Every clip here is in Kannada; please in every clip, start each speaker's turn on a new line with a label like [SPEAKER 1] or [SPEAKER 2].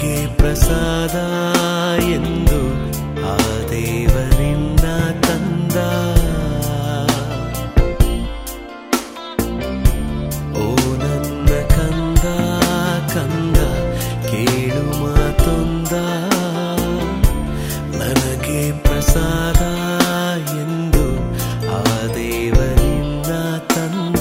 [SPEAKER 1] ನನಗೆ ಪ್ರಸಾದ ಎಂದು ಆ ದೇವನಿನ್ನ ತಂದ ಓ ನನ್ನ ಕಂದ ಕಂದ ಕೇಳು ಮಾತೊಂದ ನನಗೆ ಪ್ರಸಾದ ಎಂದು ಆ ದೇವನಿನ್ನ ತಂದ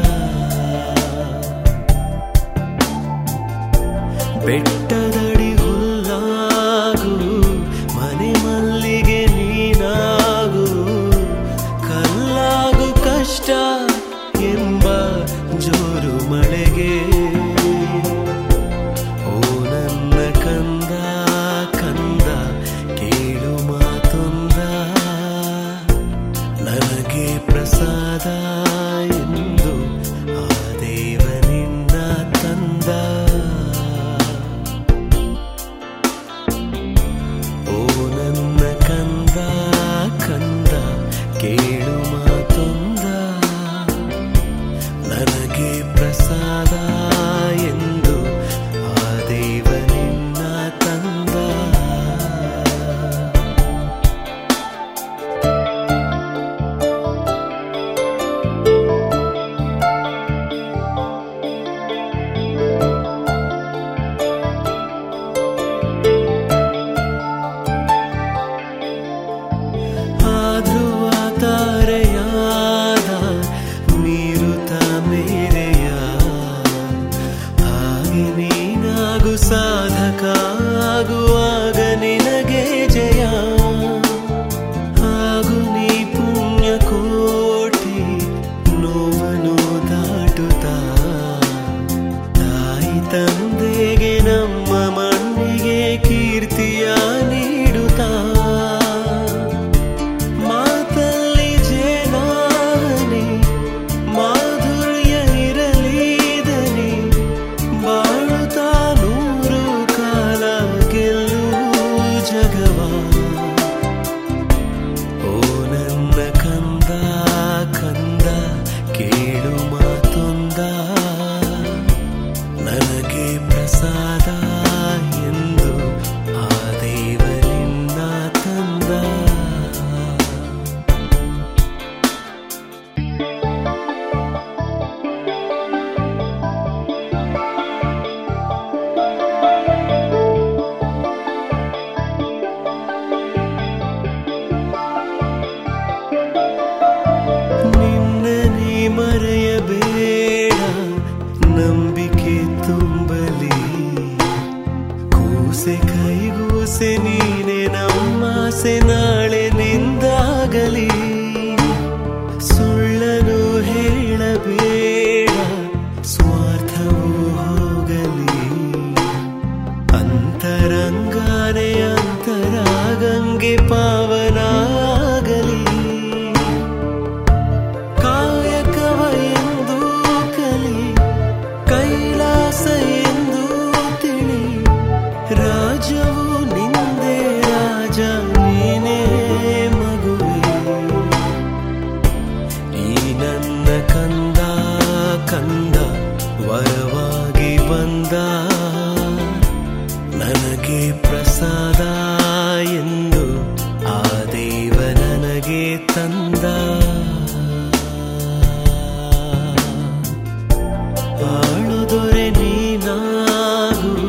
[SPEAKER 1] ಬೆಟ್ಟದಡಿ ಹುಲ್ಲಾಗು ಮನೆ ಮಲ್ಲಿಗೆ ನೀನಾಗು ಕಲ್ಲಾಗು ಕಷ್ಟ ಎಂಬ ಜೋರು ಮಳೆಗೆ ಓ ನನ್ನ ಕಂದ ಕಂದ ಕೇಳು ಮಾತೊಂದ ನನಗೆ ಪ್ರಸಾದ ಎಂದು ಆ ದೇವನಿನ್ನ ತಂದ ಓ ನನ್ನ ಕಂದ ಕಂದ ಕೇಳು ಮಾತೊಂದ ನನಗೆ ಪ್ರಸಾದ ಎಂದು ಆ ದೇವನಿನ್ನ ತಂದ ಆದ್ರೂ ಆ ತಾರೆಯಾದ ಮೀರುತ್ತ ಮೇರೆಯ ಹಾಗೆ ನೀನಾಗು ಸಾಧಕ ಆಗುವಾಗ ನಿನಗೆ ಜಯ ಹಾಗೂ ನೀ ಪುಣ್ಯ ಕೋಟಿ ನೋವನು ದಾಟುತ್ತಾ ತಾಯಿ ತಂದೆಗೆ ನಮ್ಮ ಮಣ್ಣಿಗೆ ಕೀರ್ತಿಯ ನೀಡುತ್ತಾ ಮಾತಲ್ಲಿ ಜೇನಾನಿ ಮಾಧುರ್ಯ ಇರಲಿದನಿ ಬಾಳುತ್ತಾ ನೂರು ಕಾಲ ಗೆಲ್ಲು ಜಗವ ಓ ನನ್ನ ಕಂದ ಕಂದ ಕೇಳು ಮಾತೊಂದ ನನಗೆ ಪ್ರಸಾದ ಎಂದು ಆ ದೇವನಿನ್ನ ತಂದ ನಿನ್ನನೆ ಮರೆಯಬೇಡ ನಂಬಿಕೆ ತುಂಬಲಿ ಕೂಸೆ ಕೈಗೂಸೆ ನೀನೆ ನಮ್ಮಾಸೆ ನಾಳೆ ನಿಂದಾಗಲಿ ಸುಳ್ಳನು ಹೇಳಬೇಡ ಸ್ವಾರ್ಥವು ಹೋಗಲಿ ಅಂತರಂಗಾನೆ ಅಂತರಾಗಂಗೆ ಪಾವನಾಗಲಿ ಕಾಯಕವ ಎಂದು ಕಲಿ ಕೈಲಾಸ ಎಂದು ತಿಳಿ ರಾಜವು ನಿಂದೆ ರಾಜ ನೀನೇ ಮಗುವೆ ಈ ನನ್ನ ಕಂದ ಕಂದ ವರವಾಗಿ ಬಂದ ನನಗೆ ಪ್ರಸಾದ ಎಂದು ಆ ದೇವ ನನಗೆ ತಂದ ಆಳುದೊರೆ ನೀನಾಗು